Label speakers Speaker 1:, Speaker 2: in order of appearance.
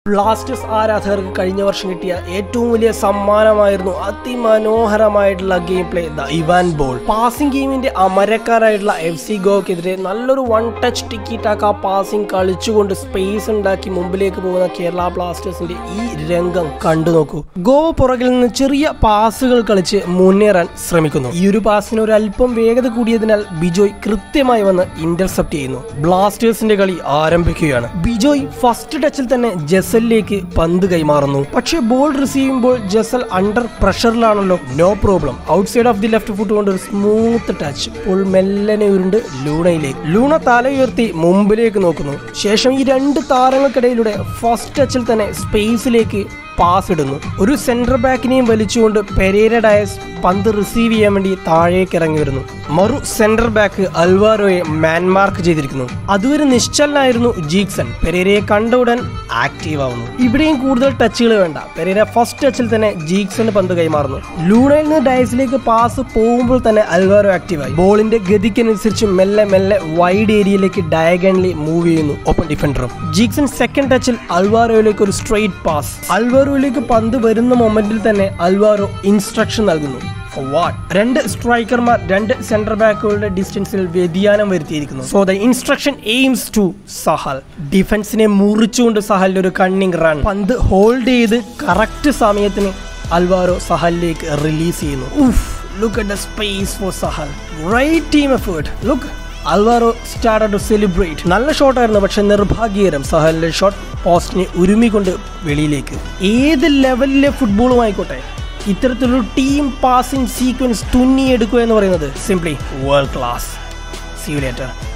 Speaker 1: Blasters ആരാധകർക്ക് കഴിഞ്ഞ വർഷം കിട്ടിയ ഏറ്റവും വലിയ സമ്മാനമായിരുന്നു അതിമനോഹരമായിട്ടുള്ള game play the Ivan ball passing ഗെയിമിന്റെ അമരക്കാരായിട്ടുള്ള എഫ് സി ഗോക്കെതിരെ നല്ലൊരു വൺ ടച്ച് ടിക്കിറ്റാക്ക് ആ പാസിംഗ് കളിച്ചുകൊണ്ട് സ്പേസ് ഉണ്ടാക്കി മുമ്പിലേക്ക് പോകുന്ന കേരള ബ്ലാസ്റ്റേഴ്സിന്റെ ഈ രംഗം കണ്ടു നോക്കൂ ഗോ പുറകിൽ നിന്ന് ചെറിയ പാസുകൾ കളിച്ച് മുന്നേറാൻ ശ്രമിക്കുന്നു ഈ ഒരു പാസിന് ഒരു അല്പം വേഗത കൂടിയതിനാൽ ബിജോയ് കൃത്യമായി വന്ന് ഇന്റർസെപ്റ്റ് ചെയ്യുന്നു ബ്ലാസ്റ്റേഴ്സിന്റെ കളി ആരംഭിക്കുകയാണ് ബിജോയ് ഫസ്റ്റ് ടച്ചിൽ തന്നെ ജസലിലേക്ക് പന്ത് കൈമാറുന്നു പക്ഷേ ബോൾ റിസീവ് ചെയ്യുമ്പോൾ ജസൽ അണ്ടർ പ്രഷറിലാണല്ലോ no problem outside of the left foot കൊണ്ട് ഒരു സ്മൂത്ത് ടച്ച് ഇപ്പോൾ മെല്ലനെ ഉരുണ്ട് ലൂണയിലേക്ക് ലൂണ തല ഉയർത്തി മുമ്പിലേക്ക് നോക്കുന്നു ശേഷം ഈ രണ്ട് താരങ്ങൾക്കിടയിലൂടെ ഫസ്റ്റ് ടച്ചിൽ തന്നെ സ്പേസിലേക്ക് പാസ് ഇടുന്നു ഒരു സെന്റർ ബാക്കിനെയും വലിച്ചുകൊണ്ട് പെരേര ഡയസ് പന്ത് റിസീവ് ചെയ്യാൻ വേണ്ടി താഴേക്ക് ഇറങ്ങി വരുന്നു മറു സെന്റർ ബാക്ക് അൽവാരോയെ മാൻമാർക്ക് ചെയ്തിരിക്കുന്നു അതുവരെ നിശ്ചലനായിരുന്നു ജീക്സൺ പെരേരയെ കണ്ട ഉടൻ ആക്റ്റീവ് ആവുന്നു ഇവിടെയും കൂടുതൽ ടച്ചുകൾ വേണ്ട പെരേര ഫസ്റ്റ് ടച്ചിൽ തന്നെ ജീക്സന് പന്ത് കൈമാറുന്നു ലൂണയിൽ നിന്ന് ഡയസിലേക്ക് പാസ് പോകുമ്പോൾ തന്നെ അൽവാരോ ആക്റ്റീവായി ബോളിന്റെ ഗതിക്കനുസരിച്ച് മെല്ലെ മെല്ലെ വൈഡ് ഏരിയയിലേക്ക് ഡയഗണലി മൂവ് ചെയ്യുന്നു ഓപ്പൺ ഡിഫൻഡറും ജീക്സൺ സെക്കൻഡ് ടച്ചിൽ അൽവാരോയിലേക്ക് ഒരു സ്ട്രെയിറ്റ് പാസ് അൽവാരോയിലേക്ക് പന്ത് വരുന്ന മൊമെന്റിൽ തന്നെ അൽവാരോ ഇൻസ്ട്രക്ഷൻ നൽകുന്നു For what? രണ്ട് സ്ട്രൈക്കർമാർ രണ്ട് സെന്റർ ബാക്കുകളുടെ ഡിസ്റ്റൻസിൽ വ്യതിയാനം വരുത്തിയിരിക്കുന്നു so the instruction aims to Sahal ഡിഫൻസിനെ മുറിച്ചുകൊണ്ട് സഹലിന്റെ ഒരു കണ്ണിങ് റൺ പന്ത് ഹോൾഡ് ചെയ്ത് കറക്റ്റ് സമയത്തിന് അൽവാരോ സഹലിലേക്ക് റിലീസ് ചെയ്യുന്നു ഉഫ് look at the space for Sahal right team effort look Alvaro start to celebrate നല്ല ഷോട്ടായിരുന്നു പക്ഷെ നിർഭാഗ്യകരം സഹലിന്റെ ഷോട്ട് പോസ്റ്റിനെ ഉരുമിക്കൊണ്ട് വെളിയിലേക്ക് ഏത് ലെവലിലെ ഫുട്ബോളും ആയിക്കോട്ടെ ഇത്തരത്തിലൊരു ടീം പാസിംഗ് സീക്വൻസ് തുന്നിയെടുക്കുക എന്ന് പറയുന്നത് simply world class see later